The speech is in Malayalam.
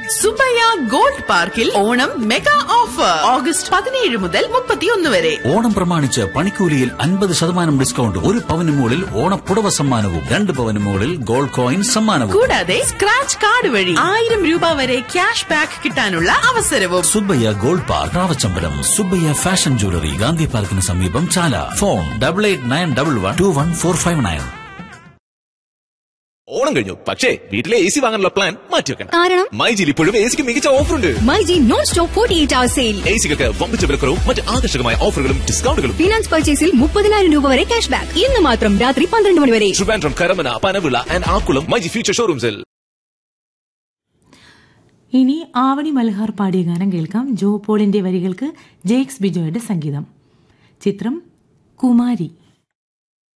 സുബയ്യ ഗോൾഡ് പാർക്കിൽ ഓണം മെഗാ ഓഫർ ഓഗസ്റ്റ് പതിനേഴ് മുതൽ മുപ്പത്തിയൊന്ന് വരെ ഓണം പ്രമാണിച്ച് പണിക്കൂലിയിൽ അൻപത് ശതമാനം ഡിസ്കൗണ്ട് ഒരു പവന് മുകളിൽ ഓണപ്പുടവ സമ്മാനവും രണ്ട് പവന് മുകളിൽ ഗോൾഡ് കോയിൻ സമ്മാനവും കൂടാതെ സ്ക്രാച്ച് കാർഡ് വഴി ആയിരം രൂപ വരെ ക്യാഷ് ബാക്ക് കിട്ടാനുള്ള അവസരവും Subbaiah gold park Ravachambalam Subbaiah fashion jewellery Gandhi പാർക്കിന് സമീപം Chala phone double eight nine double one two one four five nine Onam കഴിഞ്ഞു പക്ഷേ വീട്ടിലെ എ സി വാങ്ങാനുള്ള പ്ലാൻ മാറ്റിവെക്കണം കാരണം മൈജിൽ ഇപ്പോഴും എ സിക്ക് മികച്ച ഓഫറുണ്ട് myG non stop forty eight hour sale A സികൾക്ക് വമ്പിച്ച വിലക്കുറവും മറ്റ് ആകർഷകമായ ഓഫറുകളും ഡിസ്കൗണ്ടുകളും ഫിനാൻസ് പർച്ചേസിൽ മുപ്പതിനായിരം രൂപ വരെ ക്യാഷ് ബാക്ക് ഇന്ന് മാത്രം രാത്രി പന്ത്രണ്ട് മണി വരെ ട്രിവാൻഡ്രം കരമന പനവിള ആൻഡ് ആക്കുളം മൈജി ഫ്യൂച്ചർ ഷോറൂംസിൽ ഇനി ആവണി മൽഹാർ പാടിയ ഗാനം കേൾക്കാം ജോ പോളിന്റെ വരികൾക്ക് ജെയ്ക്സ് ബിജോയുടെ സംഗീതം ചിത്രം കുമാരി